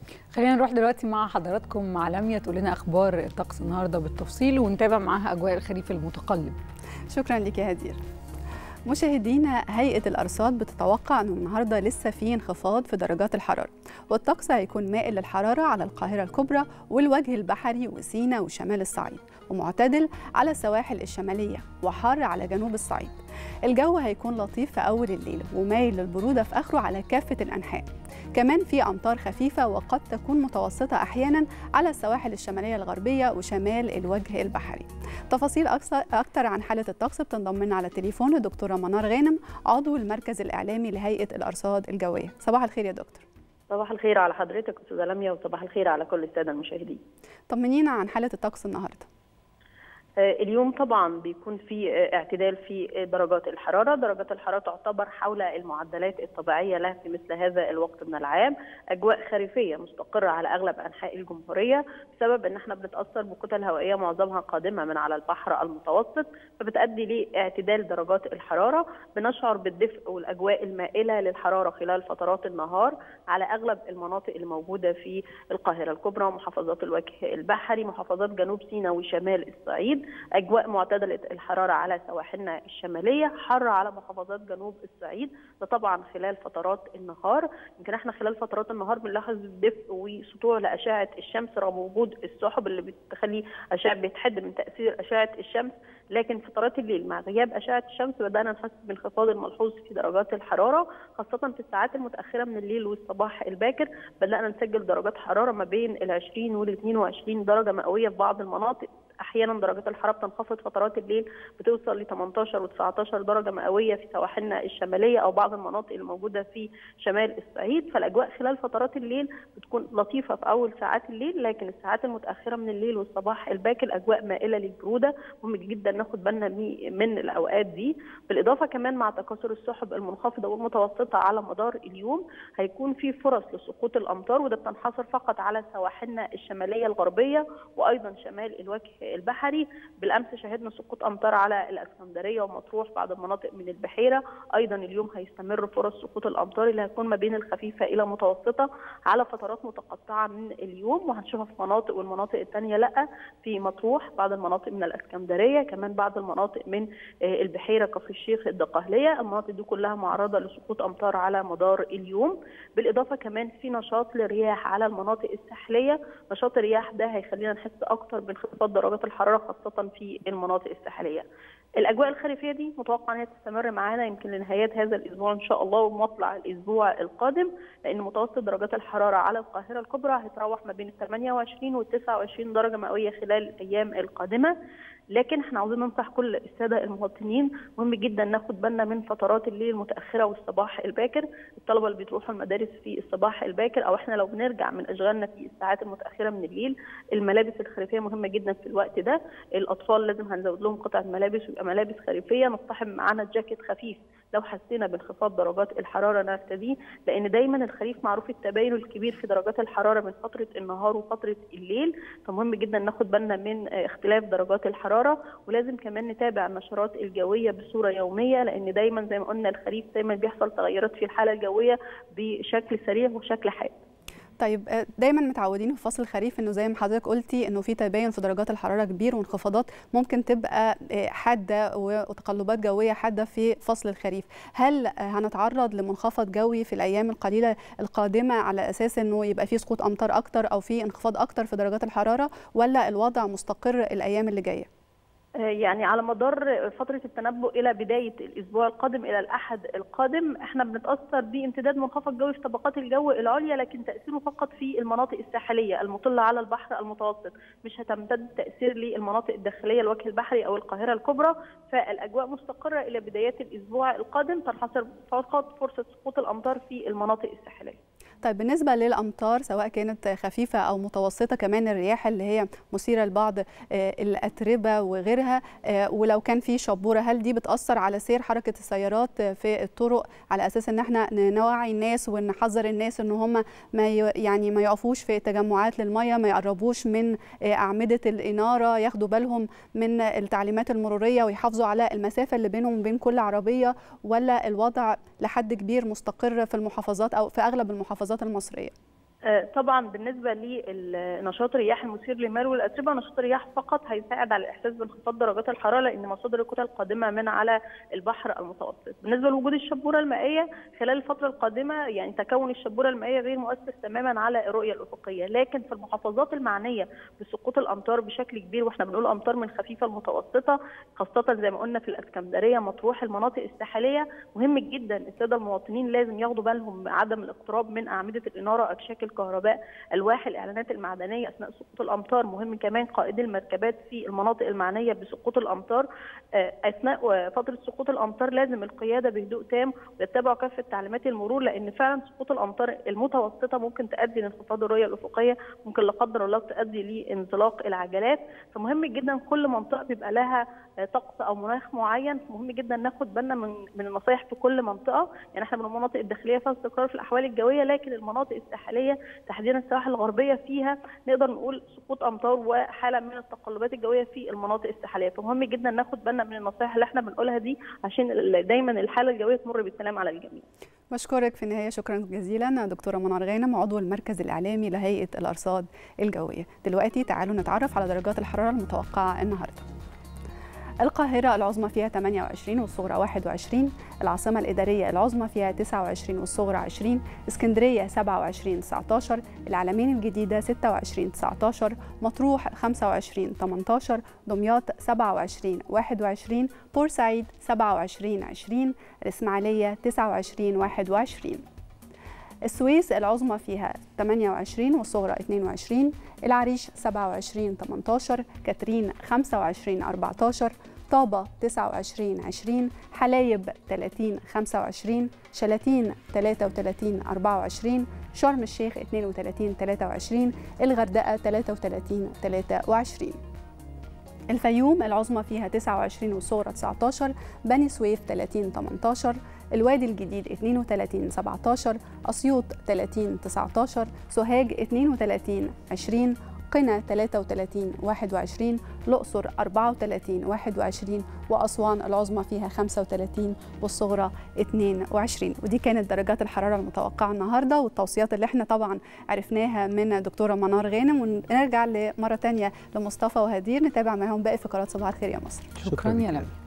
خلينا نروح دلوقتي مع حضراتكم مع لميا تقول لنا اخبار الطقس النهارده بالتفصيل ونتابع معاها اجواء الخريف المتقلب شكرا لك يا هدير مشاهدينا هيئة الأرصاد بتتوقع أن النهاردة لسه في انخفاض في درجات الحرارة والطقس هيكون مائل للحرارة على القاهرة الكبرى والوجه البحري وسينا وشمال الصعيد ومعتدل على السواحل الشمالية وحار على جنوب الصعيد الجو هيكون لطيف في أول الليل ومايل للبرودة في آخره على كافة الأنحاء كمان في أمطار خفيفة وقد تكون متوسطة أحيانا على السواحل الشمالية الغربية وشمال الوجه البحري تفاصيل أكثر عن حالة الطقس بتنضم لنا على التليفون الدكتورة منار غانم عضو المركز الإعلامي لهيئة الأرصاد الجوية صباح الخير يا دكتور صباح الخير على حضرتك استاذه لميا وصباح الخير على كل الساده المشاهدين طمنينا عن حالة الطقس النهارده اليوم طبعا بيكون في اعتدال في درجات الحراره، درجات الحراره تعتبر حول المعدلات الطبيعيه لها في مثل هذا الوقت من العام، اجواء خريفيه مستقره على اغلب انحاء الجمهوريه بسبب ان احنا بنتاثر بكتل هوائيه معظمها قادمه من على البحر المتوسط فبتؤدي لاعتدال درجات الحراره، بنشعر بالدفء والاجواء المائله للحراره خلال فترات النهار على اغلب المناطق الموجوده في القاهره الكبرى، محافظات الوجه البحري، محافظات جنوب سيناء وشمال الصعيد اجواء معتدله الحراره على سواحلنا الشماليه حر على محافظات جنوب الصعيد ده طبعا خلال فترات النهار يمكن احنا خلال فترات النهار بنلاحظ دفء وسطوع لاشعه الشمس رغم وجود السحب اللي بتخلي اشعه بيتحد من تاثير اشعه الشمس لكن فترات الليل مع غياب اشعه الشمس بدانا نحس بالانخفاض الملحوظ في درجات الحراره خاصه في الساعات المتاخره من الليل والصباح الباكر بدانا نسجل درجات حراره ما بين ال 20 وال 22 درجه مئويه في بعض المناطق احيانا درجات الحراره بتنخفض فترات الليل بتوصل ل 18 و19 درجه مئويه في سواحلنا الشماليه او بعض المناطق الموجوده في شمال الصعيد فالاجواء خلال فترات الليل بتكون لطيفه في اول ساعات الليل لكن الساعات المتاخره من الليل والصباح الباكر الاجواء مائله للبروده مهم جدا ناخد بالنا من الاوقات دي بالاضافه كمان مع تكاثر السحب المنخفضه والمتوسطه على مدار اليوم هيكون في فرص لسقوط الامطار وده بتنحصر فقط على سواحلنا الشماليه الغربيه وايضا شمال الوجه البحري بالامس شهدنا سقوط امطار على الاسكندريه ومطروح بعض المناطق من البحيره ايضا اليوم هيستمر فرص سقوط الامطار اللي هتكون ما بين الخفيفه الى متوسطه على فترات متقطعه من اليوم وهنشوفها في مناطق والمناطق الثانيه لا في مطروح بعض المناطق من الاسكندريه كمان بعض المناطق من البحيره كفر الشيخ الدقهليه المناطق دي كلها معرضه لسقوط امطار على مدار اليوم بالاضافه كمان في نشاط للرياح على المناطق الساحليه نشاط الرياح ده هيخلينا نحس اكتر بانخفاض درجات الحراره خاصه في المناطق الساحليه. الاجواء الخريفيه دي متوقع ان هي تستمر معانا يمكن لنهايات هذا الاسبوع ان شاء الله ومطلع الاسبوع القادم لان متوسط درجات الحراره على القاهره الكبرى هتتراوح ما بين ال 28 وال 29 درجه مئويه خلال الايام القادمه لكن احنا عاوزين ننصح كل الساده المواطنين مهم جدا ناخد بالنا من فترات الليل المتاخره والصباح الباكر الطلبه اللي بيروحوا المدارس في الصباح الباكر او احنا لو بنرجع من اشغالنا في الساعات المتاخره من الليل الملابس الخريفيه مهمه جدا في الوقت ده الاطفال لازم هنزود لهم قطعه ملابس ويبقى ملابس خريفيه نصطحب معانا جاكيت خفيف لو حسينا بانخفاض درجات الحراره نرتديه لان دايما الخريف معروف التباين الكبير في درجات الحراره من فتره النهار وفتره الليل فمهم جدا ناخد بالنا من اختلاف درجات الحراره ولازم كمان نتابع النشرات الجويه بصوره يوميه لان دايما زي ما قلنا الخريف دايما بيحصل تغيرات في الحاله الجويه بشكل سريع وشكل حاد طيب دايما متعودين في فصل الخريف انه زي ما حضرتك قلتي انه في تباين في درجات الحراره كبير وانخفاضات ممكن تبقى حاده وتقلبات جويه حاده في فصل الخريف هل هنتعرض لمنخفض جوي في الايام القليله القادمه على اساس انه يبقى في سقوط امطار اكتر او في انخفاض اكتر في درجات الحراره ولا الوضع مستقر الايام اللي جايه يعني على مدار فترة التنبؤ إلى بداية الأسبوع القادم إلى الأحد القادم إحنا بنتأثر بامتداد منخفض جوي في طبقات الجو العليا لكن تأثيره فقط في المناطق الساحلية المطلة على البحر المتوسط مش هتمتد تأثير للمناطق الداخلية الوجه البحري أو القاهرة الكبرى فالأجواء مستقرة إلى بدايات الأسبوع القادم تنحصر فقط فرصة سقوط الأمطار في المناطق الساحلية طيب بالنسبة للأمطار سواء كانت خفيفة أو متوسطة كمان الرياح اللي هي مثيرة لبعض الأتربة وغيرها ولو كان في شبورة هل دي بتأثر على سير حركة السيارات في الطرق على أساس إن احنا نوعي الناس ونحذر الناس إن هم ما يعني ما يقفوش في تجمعات للمية ما يقربوش من أعمدة الإنارة ياخدوا بالهم من التعليمات المرورية ويحافظوا على المسافة اللي بينهم وبين كل عربية ولا الوضع لحد كبير مستقر في المحافظات أو في أغلب المحافظات المصرية؟ طبعا بالنسبه لنشاط الرياح المثير للمال والاتربه نشاط الرياح فقط هيساعد على الاحساس بانخفاض درجات الحراره لان مصادر الكتل القادمه من على البحر المتوسط بالنسبه لوجود الشبوره المائيه خلال الفتره القادمه يعني تكون الشبوره المائيه غير مؤثر تماما على الرؤيه الافقيه لكن في المحافظات المعنيه بسقوط الامطار بشكل كبير واحنا بنقول امطار من خفيفه المتوسطه خاصه زي ما قلنا في الاسكندريه مطروح المناطق الساحليه مهم جدا الساده المواطنين لازم ياخدوا بالهم عدم الاقتراب من اعمده الاناره اكشاك الكهرباء الواح الاعلانات المعدنيه اثناء سقوط الامطار مهم كمان قائدي المركبات في المناطق المعنيه بسقوط الامطار اثناء فتره سقوط الامطار لازم القياده بهدوء تام ويتبعوا كافه تعليمات المرور لان فعلا سقوط الامطار المتوسطه ممكن تؤدي لانخفاض الرؤيه الافقيه ممكن لا قدر الله تؤدي لانزلاق العجلات فمهم جدا كل منطقه بيبقى لها طقس او مناخ معين مهم جدا ناخد بالنا من من النصائح في كل منطقه يعني احنا من المناطق الداخليه فيها استقرار في الاحوال الجويه لكن المناطق الساحليه تحديدا السواحل الغربيه فيها نقدر نقول سقوط امطار وحاله من التقلبات الجويه في المناطق الساحليه فمهم جدا ناخد بالنا من النصائح اللي احنا بنقولها دي عشان دايما الحاله الجويه تمر بالسلام على الجميع بشكرك في النهايه شكرا جزيلا دكتوره منار غانم عضو المركز الاعلامي لهيئه الارصاد الجويه دلوقتي تعالوا نتعرف على درجات الحراره المتوقعه النهارده القاهرة العظمى فيها 28 والصغرى 21 العاصمة الإدارية العظمى فيها 29 والصغرى 20 اسكندرية 27 19 العلمين الجديدة 26 19 مطروح 25 18 دمياط 27 21 بورسعيد 27 20 الإسماعيلية 29 21 السويس العظمى فيها 28 والصغرى 22 العريش 27 18 كاترين 25 14 طابة 29 20 حلايب 30 25 شلاتين 33 24 شرم الشيخ 32 23 الغردقة 33 23 الفيوم العظمى فيها 29 والصغرى 19 بني سويف 30 18 الوادي الجديد 32 17 أسيوط 30 19 سوهاج 32 20 قنا 33 21 الأقصر 34 21 وأسوان العظمى فيها 35 والصغرى 22 ودي كانت درجات الحرارة المتوقعة النهاردة والتوصيات اللي احنا طبعا عرفناها من دكتورة منار غانم ونرجع مرة تانية لمصطفى وهدير نتابع معاهم باقي فقرات صباح الخير يا مصر شكرا يا لمي